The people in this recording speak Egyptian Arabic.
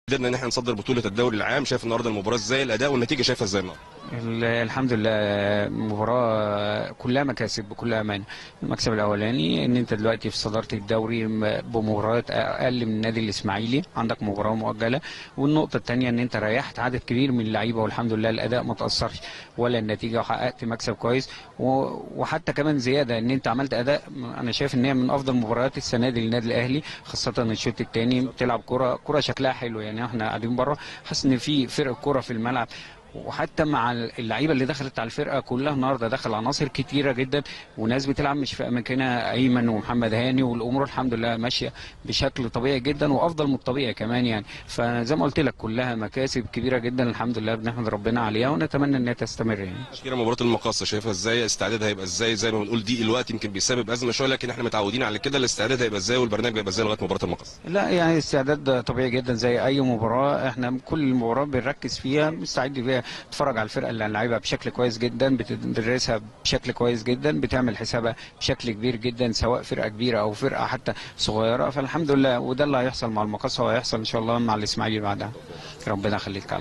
قدرنا ان احنا نصدر بطوله الدوري العام شايف النهارده المباراه ازاي الاداء والنتيجه شايفها ازاي النهارده ال- الحمد لله مباراة كلها مكاسب بكل أمانة المكسب الأولاني إن أنت دلوقتي في صدارة الدوري م- بمباريات أقل من النادي الإسماعيلي عندك مباراة مؤجلة والنقطة الثانية إن أنت ريحت عدد كبير من اللعيبة والحمد لله الأداء ما تأثرش ولا النتيجة وحققت مكسب كويس و- وحتى كمان زيادة إن أنت عملت أداء أنا شايف إن هي من أفضل مباريات السنة دي للنادي الأهلي خاصة الشوط الثاني بتلعب كرة كرة شكلها حلو يعني احنا قاعدين بره حاسس إن في فرق كرة في الملعب وحتى مع اللعيبه اللي دخلت على الفرقه كلها النهارده دخل عناصر كتيره جدا وناس بتلعب مش في اماكنها ايمن ومحمد هاني والامور الحمد لله ماشيه بشكل طبيعي جدا وافضل من الطبيعي كمان يعني فزي ما قلت لك كلها مكاسب كبيره جدا الحمد لله بنحمد ربنا عليها ونتمنى ان هي تستمر يعني اخيرا مباراه المقاصه شايفها ازاي استعدادها هيبقى ازاي زي ما بنقول دي الوقت يمكن بيسبب ازمه شويه لكن احنا متعودين على كده الاستعداد هيبقى ازاي والبرنامج هيبقى ازاي لغايه مباراه المقاصه لا يعني استعداد طبيعي جدا زي اي مباراه احنا كل مباراه بنركز فيها مستعد فيها تتفرج على الفرقه اللي هنلعبها بشكل كويس جدا بتدرسها بشكل كويس جدا بتعمل حسابها بشكل كبير جدا سواء فرقه كبيره او فرقه حتى صغيره فالحمد لله وده اللي هيحصل مع المقاصه وهيحصل ان شاء الله مع الاسماعيلي بعدها ربنا يخليك